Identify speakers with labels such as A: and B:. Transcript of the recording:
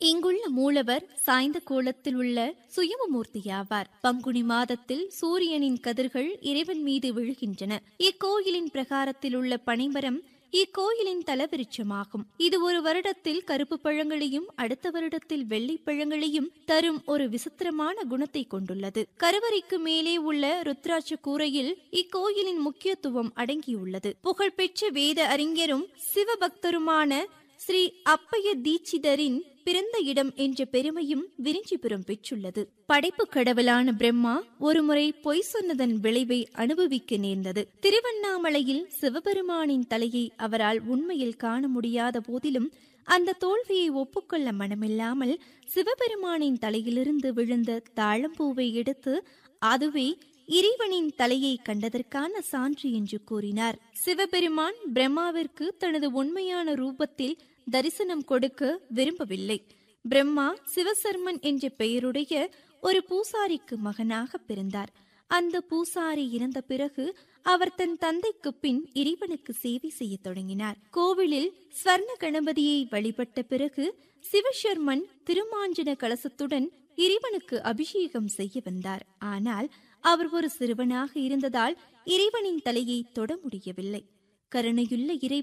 A: இங்குள்ள மூலவர் சாய்ந்த கோலத்தில் உள்ள சுயமமூர்த்தியாவார் பங்குனி மாதத்தில் சூரியனின் கதிர்கள் இறைவன் மீது விழுகின்றன இக்கோயிலின் பிரகாரத்தில் உள்ள பனைமரம் இக்கோயிலின் தலவிருட்சமாகும் இது ஒரு வருடத்தில் கருப்பு பழங்களையும் அடுத்த வருடத்தில் வெள்ளை பழங்களையும் தரும் ஒரு விசித்திரமான குணத்தை கொண்டுள்ளது கருவறைக்கு மேலே உள்ள ருத்ராட்ச கூரையில் இக்கோயிலின் முக்கியத்துவம் அடங்கியுள்ளது புகழ்பெற்ற வேத அறிஞரும் சிவபக்தருமான ஸ்ரீ அப்பைய தீட்சிதரின் பிறந்த இடம் என்ற பெருமையும் விரிஞ்சிபுரம் பெற்றுள்ளது படைப்பு கடவுளான பிரம்மா ஒருமுறை பொய் சொன்னதன் விளைவை அனுபவிக்க நேர்ந்தது திருவண்ணாமலையில் சிவபெருமானின் தலையை அவரால் உண்மையில் காண முடியாத போதிலும் அந்த தோல்வியை ஒப்புக்கொள்ள மனமில்லாமல் சிவபெருமானின் தலையிலிருந்து விழுந்த தாழம்பூவை எடுத்து அதுவே இறைவனின் தலையை கண்டதற்கான சான்று என்று கூறினார் சிவபெருமான் பிரம்மாவிற்கு தனது உண்மையான ரூபத்தில் தரிசனம் கொடுக்க விரும்பவில்லை பிரம்மா சிவசர்மன் என்ற பெயருடைய ஒரு பூசாரிக்கு மகனாக பிறந்தார் அந்த பூசாரி இறந்த பிறகு அவர் தன் தந்தைக்கு பின் இறைவனுக்கு சேவை செய்ய தொடங்கினார் கோவிலில் ஸ்வர்ண கணபதியை வழிபட்ட பிறகு சிவசர்மன் திருமாஞ்சன கலசத்துடன் இறைவனுக்கு அபிஷேகம் செய்ய வந்தார் ஆனால் அவர் ஒரு சிறுவனாக இருந்ததால் இறைவனின் தலையை தொட முடியவில்லை கருணையுள்ள இறை